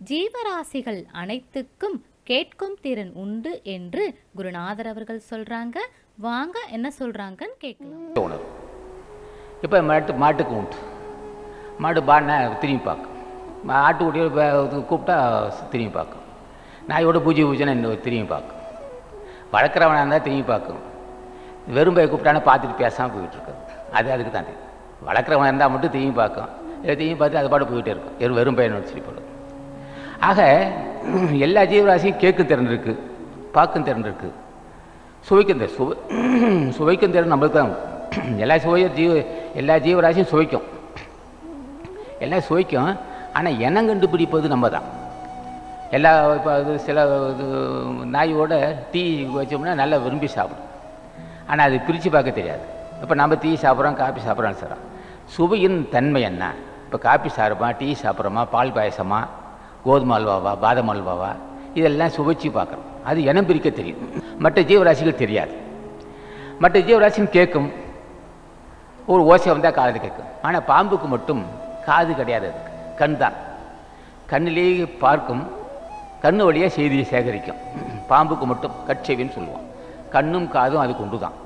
ஜீவராசிகள் அனைத்துக்கும் கேட்கும் திறன் உண்டு என்று குருநாதர் அவர்கள் சொல்றாங்க வாங்க என்ன சொல்றாங்கன்னு கேட்கலாம் உணர்வு இப்போ மாட்டு மாட்டுக்கு உண்டு மாடு பாடினா திரும்பி பார்க்கும் மா- ஆட்டுக்குட்டியோட பே- கூப்பிட்டா திரும்பி பார்க்கும் நாயோட பூஜை பூஜைனா இன்னும் திரும்பி பார்க்கும் வளர்க்குறவனாக இருந்தால் திரும்பி பார்க்கும் வெறும் போய் கூப்பிட்டானே பார்த்துட்டு பேசாமல் போயிட்டு இருக்குது அது அதுக்கு தான் தெரியும் வளர்க்குறவன் இருந்தால் மட்டும் திரும்பி பார்க்கும் இல்லை திரும்பி பார்த்து அது பாட்டு போயிட்டே இருக்கும் வெறும் வெறும் பையன் சொல்லி போடும் ஆக எல்லா ஜீவராசியும் கேட்கும் திறன் இருக்குது பார்க்கும் திறன் இருக்குது சுவைக்கும் திறன் சுவை சுவைக்கும் திறன் நம்மளுக்கு தான் எல்லா சுவையும் ஜீவ எல்லா ஜீவராசியும் சுவைக்கும் எல்லாம் சுவைக்கும் ஆனால் இனம் கண்டுபிடிப்பது நம்ம தான் எல்லா இப்போ இது சில இது நாயோட டீ வச்சோம்னா நல்லா விரும்பி சாப்பிடும் ஆனால் அது பிரித்து பார்க்க தெரியாது இப்போ நம்ம டீ சாப்பிட்றோம் காபி சாப்பிட்றோம் சார் சுவையின் தன்மை என்ன இப்போ காபி சாப்பிட்றோமா டீ சாப்பிட்றோமா பால் பாயசமா கோதுமை அல்வாவா பாதாம் அல்வாவா இதெல்லாம் சுவைச்சு பார்க்குறோம் அது இனம் பிரிக்க தெரியும் மற்ற ஜீவராசிகள் தெரியாது மற்ற ஜீவராசிகள் கேட்கும் ஒரு ஓசை வந்தால் காது கேட்கும் ஆனால் பாம்புக்கு மட்டும் காது கிடையாது அதுக்கு கண் தான் கண்ணிலேயே பார்க்கும் கண்ணு வழியாக செய்தியை சேகரிக்கும் பாம்புக்கு மட்டும் கட்செவின்னு சொல்லுவோம் கண்ணும் காதும் அதுக்கு உண்டு தான்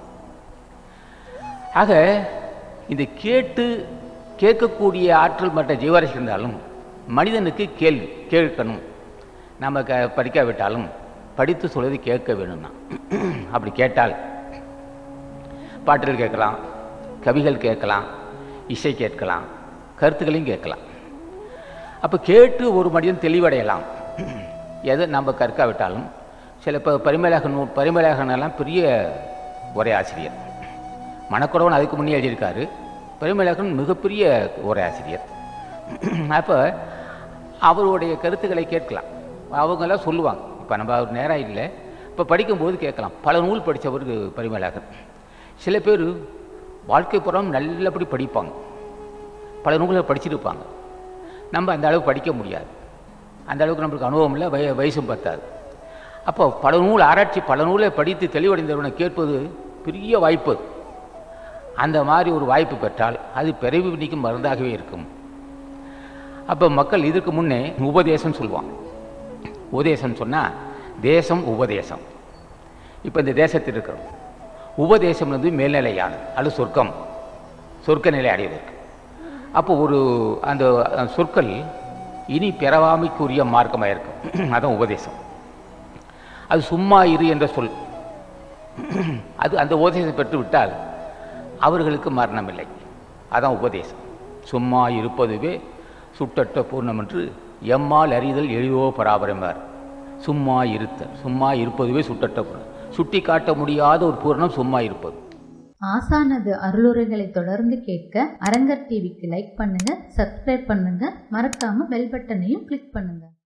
ஆக இந்த கேட்டு கேட்கக்கூடிய ஆற்றல் மற்ற ஜீவராசி இருந்தாலும் மனிதனுக்கு கேள்வி கேட்கணும் நம்ம க படிக்காவிட்டாலும் படித்து சொல்வது கேட்க வேணும்னா அப்படி கேட்டால் பாட்டுகள் கேட்கலாம் கவிகள் கேட்கலாம் இசை கேட்கலாம் கருத்துக்களையும் கேட்கலாம் அப்போ கேட்டு ஒரு மனிதன் தெளிவடையலாம் எதை நம்ம கற்காவிட்டாலும் சில இப்போ பரிமேலக நூ பரிமேலகனெல்லாம் பெரிய உரை ஆசிரியர் மணக்குறவன் அதுக்கு முன்னே எழுதியிருக்காரு பரிமேலகன் மிகப்பெரிய உரை ஆசிரியர் அப்போ அவருடைய கருத்துக்களை கேட்கலாம் அவங்கெல்லாம் சொல்லுவாங்க இப்போ நம்ம அவர் நேரம் இல்லை இப்போ படிக்கும்போது கேட்கலாம் பல நூல் படித்தவர் பரிமேலகன் சில பேர் வாழ்க்கை புறம் நல்லபடி படிப்பாங்க பல நூல்களை படிச்சிருப்பாங்க நம்ம அந்த அளவுக்கு படிக்க முடியாது அந்த அளவுக்கு நம்மளுக்கு அனுபவம் இல்லை வய வயசும் பத்தாது அப்போ பல நூல் ஆராய்ச்சி பல நூலை படித்து தெளிவடைந்தவனை கேட்பது பெரிய வாய்ப்பு அது. அந்த மாதிரி ஒரு வாய்ப்பு பெற்றால் அது பிறவி நீக்கும் மருந்தாகவே இருக்கும் அப்போ மக்கள் இதுக்கு முன்னே உபதேசம் சொல்லுவாங்க உபதேசம் சொன்னால் தேசம் உபதேசம் இப்போ இந்த தேசத்தில் இருக்கிறோம் உபதேசம் வந்து மேல்நிலையானது அது சொர்க்கம் சொர்க்க நிலை அடைவதற்கு அப்போ ஒரு அந்த அந்த சொற்கள் இனி பிறவாமைக்குரிய மார்க்கமாக இருக்கும் அதான் உபதேசம் அது சும்மா இரு என்ற சொல் அது அந்த உபதேசம் பெற்று விட்டால் அவர்களுக்கு மரணம் இல்லை அதான் உபதேசம் சும்மா இருப்பதுவே சுட்டட்ட பூர்ணம் என்று எம்மால் அறிதல் எளிதோ பராபரமார் சும்மா இருத்தல் சும்மா இருப்பதுவே சுட்டட்ட பூர்ணம் சுட்டி காட்ட முடியாத ஒரு பூரணம் சும்மா இருப்பது ஆசானது அருளுரைகளை தொடர்ந்து கேட்க அரங்கர் டிவிக்கு லைக் பண்ணுங்க சப்ஸ்கிரைப் பண்ணுங்க மறக்காம பெல் பட்டனையும் கிளிக் பண்ணுங்க